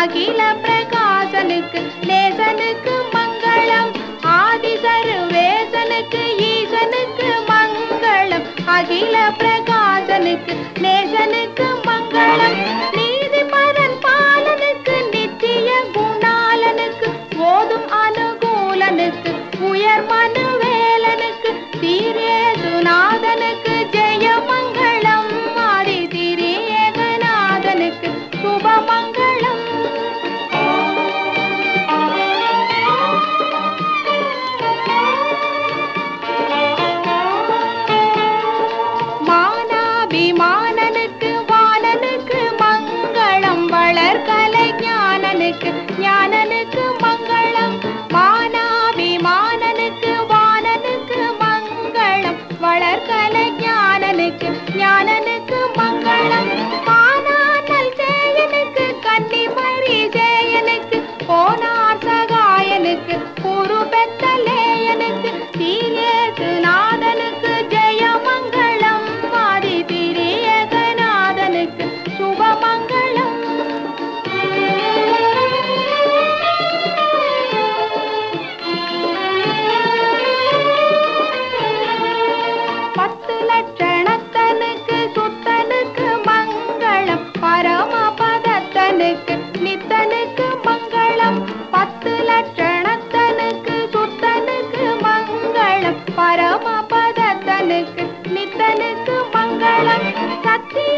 அகில பிரகாசனுக்கு நேசனுக்கு மங்களம் ஆதிசருவேசனுக்கு ஈசனுக்கு மங்களம் அகில பிரகாசனுக்கு நேசனுக்கு மங்களம் நீதிபரன் பாலனுக்கு நித்திய குணாலனுக்கு ஓதும் அனுகூலனுக்கு உயர் மனுவேலனுக்கு தீரேசுநாதனுக்கு ஜெயமங்களம் ஆதி திரியேகநாதனுக்கு சுபமங்களம் மானாபிமானனுக்கு வாணனுக்கு மங்களம் வளர்கலை ஞானனுக்கு ஞானனுக்கு மங்களம் மானாபிமானனுக்கு வாணனுக்கு மங்களம் வளர்கலை ஞானனுக்கு ஞானனுக்கு மங்களம் மானானல் சேயனுக்கு கன்னிமரி சேயனுக்கு போனார் சகாயனுக்கு குரு பெத்தலேயனுக்கு தீரேசு நாதனுக்கு ஜெயமங்களம் ஆதி திரியகநாதனுக்கு சுபமங்களம் பத்து லட்சணத்தனுக்கு சுத்தனுக்கு மங்களம் பரமபதத்தனுக்கு நித்தனுக்கு மங்களம் பத்து லட்சணத்தனுக்கு சுத்தனுக்கு மங்களம் பரமபதத்தனுக்கு நித்தனுக்கு மங்களம் சத்திய